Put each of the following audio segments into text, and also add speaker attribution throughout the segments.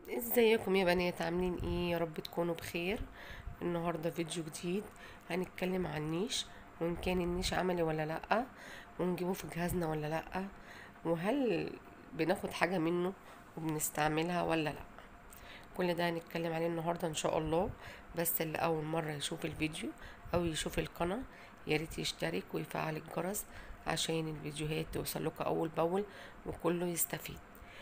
Speaker 1: ازيكم يا بنات عاملين ايه يا رب تكونوا بخير النهارده فيديو جديد هنتكلم عن النيش وان كان النيش عملي ولا لا ونجيبه في جهازنا ولا لا وهل بناخد حاجه منه وبنستعملها ولا لا كل ده هنتكلم عليه النهارده ان شاء الله بس اللي اول مره يشوف الفيديو او يشوف القناه يا ريت يشترك ويفعل الجرس عشان الفيديوهات توصل لكم اول باول وكله يستفيد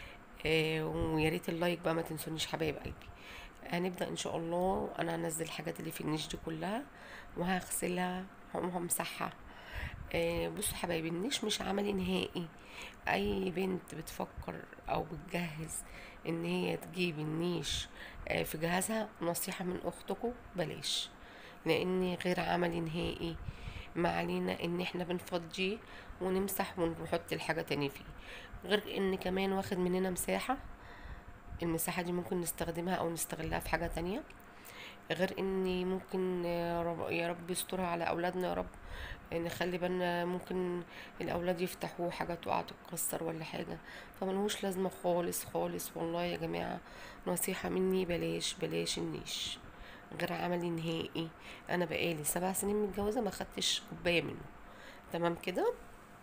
Speaker 1: آه، ويا ريت اللايك بقى ما تنسونيش حبايب قلبي هنبدا ان شاء الله انا هنزل الحاجات اللي في النيش دي كلها وهغسلها وهمسحها آه، بصوا حبايبي النيش مش عملي نهائي اي بنت بتفكر او بتجهز ان هي تجيب النيش آه، في جهازها نصيحة من اختكم بلاش لان غير عملي نهائي ما علينا ان احنا بنفضيه ونمسح ونحط الحاجة تاني فيه غير ان كمان واخد مننا مساحة المساحة دي ممكن نستخدمها او نستغلها في حاجة تانية غير اني ممكن يا رب, يا رب يسترها على اولادنا يا رب نخلي بالنا ممكن الاولاد يفتحوه حاجة تقع تتكسر ولا حاجة فملهوش لازمة خالص خالص والله يا جماعة نصيحة مني بلاش بلاش النيش غير عملي نهائي انا بقالي سبع سنين متجوزة ما خدتش كوباية منه تمام كده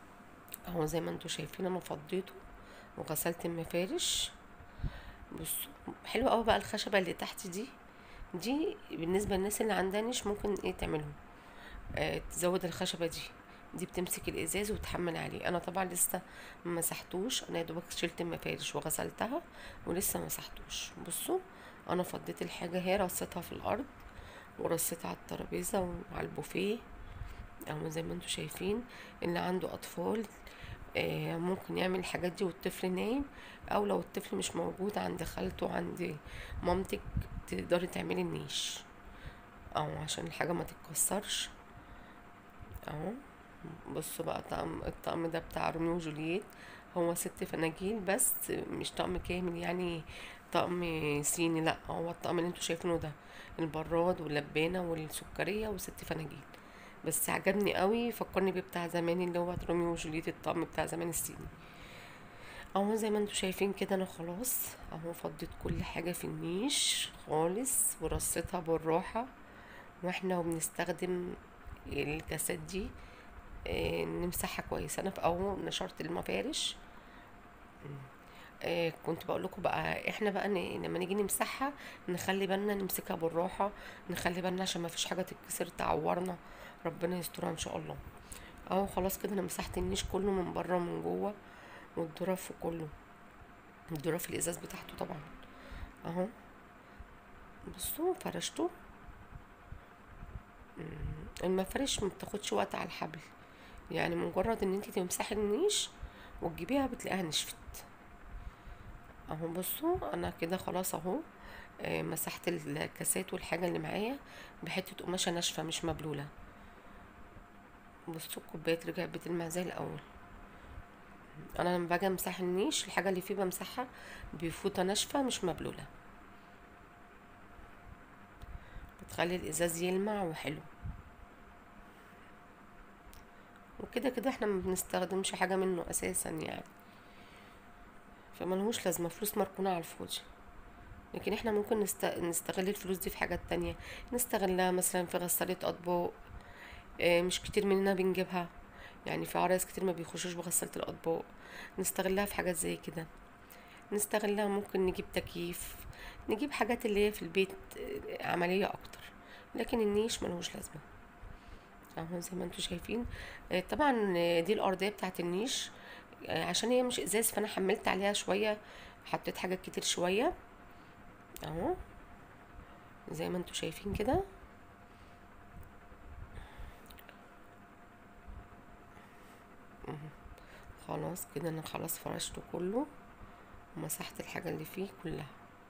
Speaker 1: اهو زي ما انتوا شايفين انا فضيته وغسلت المفارش بصوا حلوة قوي بقى الخشبة اللي تحت دي دي بالنسبة للناس اللي عندها نيش ممكن ايه تعملهم آه تزود الخشبة دي دي بتمسك الازاز وتحمل عليه انا طبعا لسه ما مسحتوش انا يا دوبك شلت المفارش وغسلتها ولسه ما مسحتوش بصوا انا فضيت الحاجة اهي رصيتها في الارض ورصيتها على الترابيزة وعلى البوفيه اهو زي ما انتوا شايفين اللي عنده اطفال آه، ممكن يعمل الحاجات دي والطفل نايم او لو الطفل مش موجود عند خالته عند مامتك تقدري تعملي النيش اهو عشان الحاجه ما تتكسرش اهو بصوا بقى طقم الطقم ده بتاع روميو وجولييت هو ست فناجيل بس مش طقم كامل يعني طقم صيني لا هو الطقم اللي انتوا شايفينه ده البراد واللبانه والسكريه وست فناجيل بس عجبني قوي فكرني بيه بتاع زمان اللي هو روميو وجولييت الطقم بتاع زمان الصيني اهو زي ما انتوا شايفين كده انا خلاص اهو فضيت كل حاجة في النيش خالص ورصيتها بالراحة واحنا وبنستخدم الكاسات دي آه، نمسحها كويس انا في اول نشرت المفارش آه، كنت بقول لكم بقى احنا بقى ن- لما نيجي نمسحها نخلي بالنا نمسكها بالراحة نخلي بالنا عشان ما فيش حاجة تتكسر تعورنا ربنا يسترها ان شاء الله اهو خلاص كده انا مسحت النيش كله من بره ومن جوه والظرف كله الظرف الازاز بتاعته طبعا اهو بصوا فرشته مم، المفارش ما بتاخدش وقت على الحبل يعني مجرد ان انت تمسحي النيش وتجيبيها بتلاقيها نشفت اهو بصوا انا كده خلاص اهو آه، مسحت الكاسات والحاجه اللي معايا بحته قماشه ناشفه مش مبلوله بصوا الكوبايات رجعت بتلمع زي الاول انا لما باجي امسح النيش الحاجه اللي فيه بمسحها بفوطه ناشفه مش مبلوله بتخلي الازاز يلمع وحلو وكده كده احنا ما بنستخدمش حاجه منه اساسا يعني فملهوش لازمه فلوس مركونه على الفاضي لكن احنا ممكن نست... نستغل الفلوس دي في حاجات تانية نستغلها مثلا في غسالة اطباق آه، مش كتير مننا بنجيبها يعني في عرايس كتير ما بيخشوش بغسالة الاطباق نستغلها في حاجات زي كده نستغلها ممكن نجيب تكييف نجيب حاجات اللي هي في البيت آه، عملية اكتر لكن النيش ملهوش لازمة اهو زي ما انتوا شايفين آه، طبعا آه، دي الارضية بتاعت النيش آه، عشان هي مش ازاز فانا حملت عليها شوية حطيت حاجات كتير شوية اهو زي ما انتوا شايفين كده خلاص كده انا خلاص فرشته كله ومسحت الحاجة اللي فيه كلها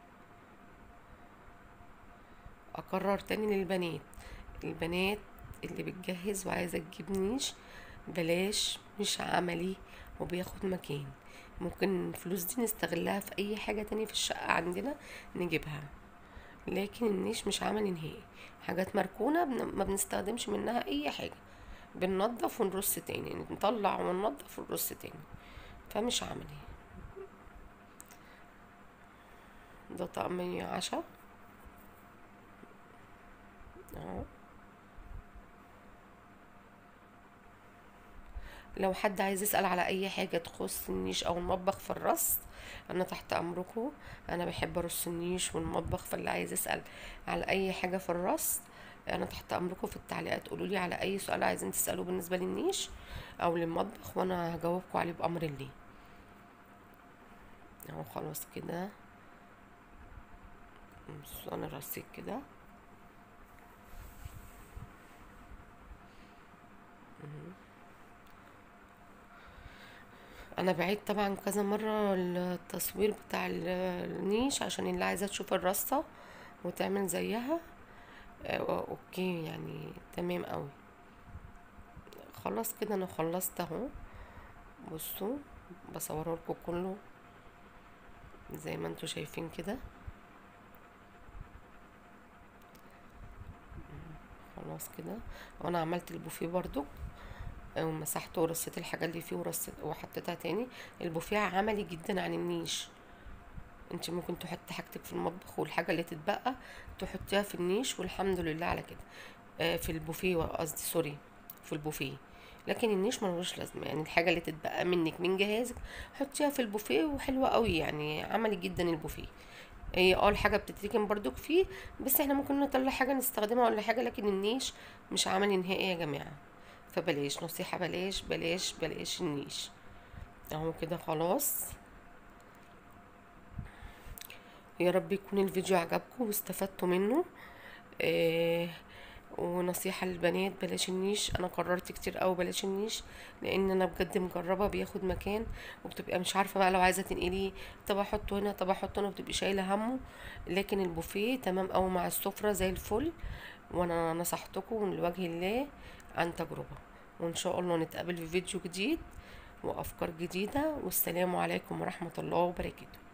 Speaker 1: اكرر تاني للبنات البنات اللي بتجهز وعايزة تجيب نيش بلاش مش عملي وبياخد مكان ممكن الفلوس دي نستغلها في اي حاجة تانية في الشقة عندنا نجيبها لكن النيش مش عملي نهائي حاجات مركونة بن- ما بنستخدمش منها اي حاجة بننضف ونرص تاني نطلع وننضف ونرص تاني فمش عملي ده طقم عشاء اهو لو حد عايز يسأل على أي حاجة تخص النيش أو المطبخ في الرص أنا تحت أمركم أنا بحب أرص النيش والمطبخ فاللي عايز يسأل على أي حاجة في الرص أنا تحت أمركم في التعليقات قولولي على أي سؤال عايزين تسألوه بالنسبة للنيش أو للمطبخ وأنا هجاوبكم عليه بأمر الله اهو خلاص كده بصوا أنا رصيت كده انا بعيد طبعا كذا مرة التصوير بتاع ال- النيش عشان اللي عايزة تشوف الرصة وتعمل زيها آه، اوكي يعني تمام قوي خلاص كده انا خلصت اهو بصوا بصوره لكم كله زي ما انتوا شايفين كده خلاص كده وانا عملت البوفيه برضو ومسحته ورصيت الحاجات اللي فيه ورصيت وحطيتها تاني البوفيه عملي جدا عن النيش انت ممكن تحطي حاجتك في المطبخ والحاجه اللي تتبقى تحطيها في النيش والحمد لله على كده آه، في البوفيه قصدي سوري في البوفيه لكن النيش ملوش لازمه يعني الحاجه اللي تتبقى منك من جهازك حطيها في البوفيه وحلوه قوي يعني عملي جدا البوفيه هي اه الحاجه بتتركن برضك فيه بس احنا ممكن نطلع حاجه نستخدمها ولا حاجه لكن النيش مش عملي نهائي يا جماعه فبلاش نصيحه بلاش بلاش بلاش النيش اهو كده خلاص يا رب يكون الفيديو عجبكم واستفدتوا منه آه ونصيحة للبنات بلاش النيش انا قررت كتير قوي بلاش النيش لان انا بجد مجربة بياخد مكان وبتبقى مش عارفة بقى لو عايزة تنقليه طب احطه هنا طب احطه هنا وبتبقي شايلة همه لكن البوفيه تمام قوي مع السفرة زي الفل وانا نصحتكم لوجه الله عن تجربة وان شاء الله نتقابل في فيديو جديد وافكار جديدة والسلام عليكم ورحمة الله وبركاته